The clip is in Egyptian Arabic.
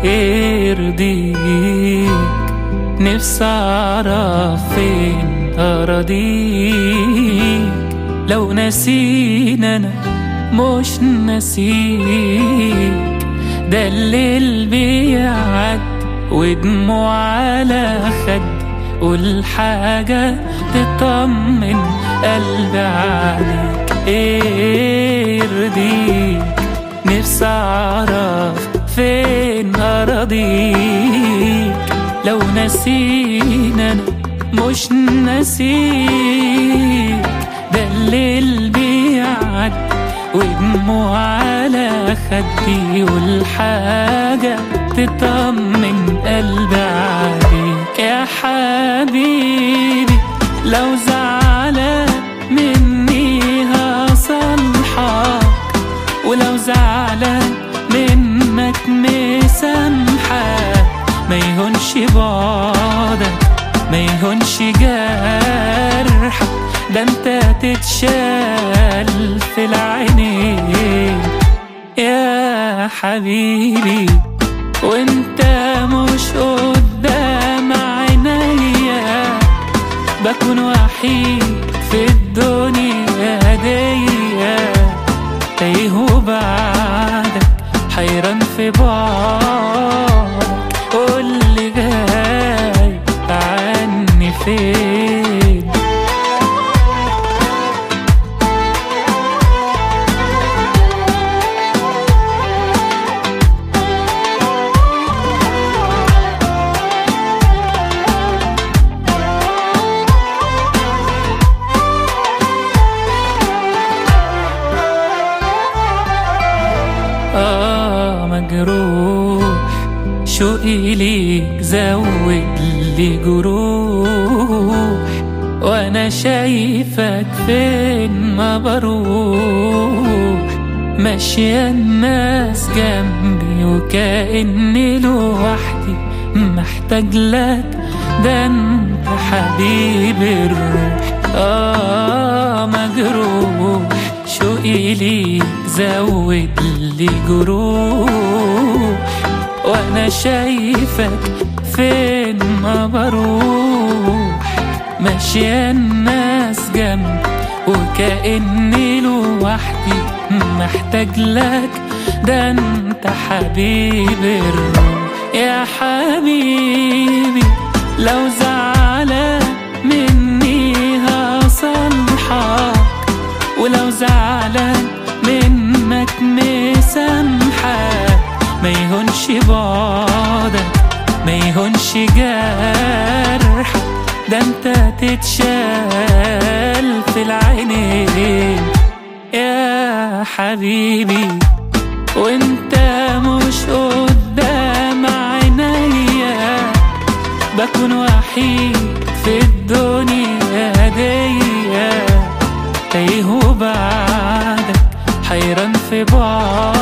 يرضيك نفسي اعرف فين اراضيك لو نسينا انا مش نسيك ده الليل بيعد ودموع على خد قول حاجة تطمن قلبي عليك ايه يرضيك نفسي اعرف فين اراضيك لو نسينا انا مش نسيك ده الليل بيعد ودموع على خدي والحاجة تطمن قلبي عليك يا حبيبي لو زعلان مني هصلحك ولو زعلان منك مسامحك ما يهونش بعدك ما يهونش جرحك ده انت تتشال في العينين يا حبيبي وانت مش قدام عينيا بكون وحيد في الدنيا دي تايه وبعدك حيران في بعدك قولي جاي عني فين آه مجروح شوقي ليك زود لي جروح وانا شايفك فين ما بروح ماشية الناس جنبي وكأني لوحدي محتاج لك ده انت حبيب الروح اه مجروح شوقي ليك زود لي جروح وانا شايفك فين ما بروح ماشية الناس جنبي وكأني لوحدي محتاج لك ده انت حبيب الروح يا حبيبي لو زعلان مني هصلحك ولو زعلان منك مسامحك ما يهونش بعدك ما يهونش جرحك ده انت تتشال في العينين يا حبيبي وانت مش قدام عينيا بكون وحيد في الدنيا دي تايه وبعدك حيران في بعض